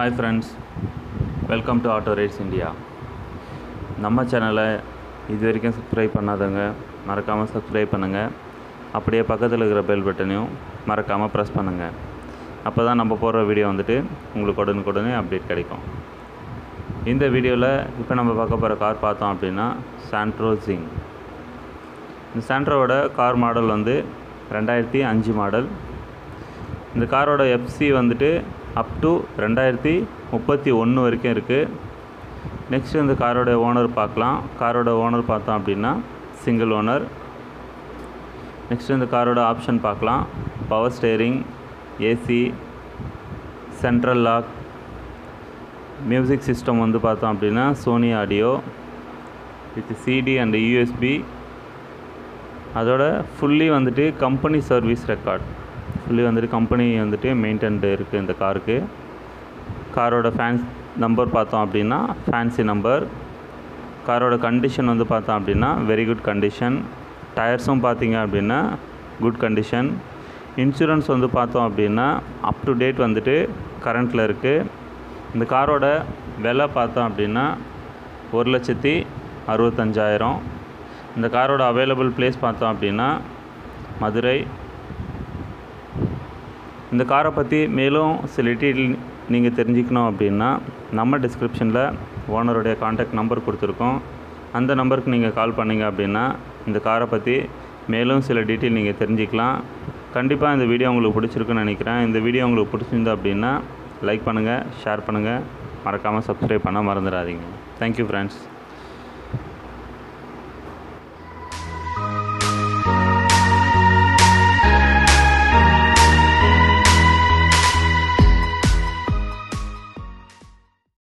hi friends welcome to auto rides India நம்ம சேனலை இது வரைக்கும் சப்ஸ்கிரைப் பண்ணாதவங்க மறக்காமல் சப்ஸ்கிரைப் பண்ணுங்கள் அப்படியே பக்கத்தில் இருக்கிற பெல் பட்டனையும் மறக்காமல் ப்ரெஸ் பண்ணுங்கள் அப்போ தான் நம்ம போடுற வீடியோ வந்துட்டு உங்களுக்கு உடனுக்குடனே அப்டேட் கிடைக்கும் இந்த வீடியோவில் இப்போ நம்ம பார்க்க போகிற கார் பார்த்தோம் அப்படின்னா சாண்ட்ரோ ஜிங் இந்த சாண்ட்ரோவோட கார் மாடல் வந்து ரெண்டாயிரத்தி அஞ்சு மாடல் இந்த காரோட எஃப்சி வந்துட்டு அப் டு ரெண்டாயிரத்தி முப்பத்தி ஒன்று வரைக்கும் இருக்குது நெக்ஸ்ட் இந்த காரோட ஓனர் பார்க்கலாம் காரோட ஓனர் பார்த்தோம் அப்படின்னா சிங்கிள் ஓனர் நெக்ஸ்ட் இந்த காரோட ஆப்ஷன் பார்க்கலாம் power steering AC central lock music system வந்து பார்த்தோம் அப்படின்னா Sony audio with CD and USB அதோட ஃபுல்லி வந்துட்டு கம்பெனி சர்வீஸ் ரெக்கார்ட் ஃபுல்லி வந்துட்டு கம்பெனி வந்துட்டு மெயின்டைன்டு இருக்குது இந்த காருக்கு காரோட ஃபேன்ஸ் நம்பர் பார்த்தோம் அப்படின்னா ஃபேன்சி நம்பர் காரோட கண்டிஷன் வந்து பார்த்தோம் அப்படின்னா வெரி குட் கண்டிஷன் டயர்ஸும் பார்த்தீங்க அப்படின்னா குட் கண்டிஷன் இன்சூரன்ஸ் வந்து பார்த்தோம் அப்படின்னா அப் டு டேட் வந்துட்டு கரண்ட்டில் இருக்குது இந்த காரோட விலை பார்த்தோம் அப்படின்னா ஒரு லட்சத்தி அறுபத்தஞ்சாயிரம் இந்த காரோட அவைலபிள் பிளேஸ் பார்த்தோம் அப்படின்னா மதுரை இந்த காரை பற்றி மேலும் சில டீட்டெயில் நீங்கள் தெரிஞ்சுக்கணும் அப்படின்னா நம்ம டிஸ்கிரிப்ஷனில் ஓனருடைய காண்டாக்ட் நம்பர் கொடுத்துருக்கோம் அந்த நம்பருக்கு நீங்கள் கால் பண்ணீங்க அப்படின்னா இந்த காரை பற்றி மேலும் சில டீட்டெயில் நீங்கள் தெரிஞ்சுக்கலாம் கண்டிப்பாக இந்த வீடியோ உங்களுக்கு பிடிச்சிருக்குன்னு நினைக்கிறேன் இந்த வீடியோ உங்களுக்கு பிடிச்சிருந்து அப்படின்னா லைக் பண்ணுங்கள் ஷேர் பண்ணுங்கள் மறக்காமல் சப்ஸ்கிரைப் பண்ண மறந்துடாதீங்க தேங்க்யூ ஃப்ரெண்ட்ஸ்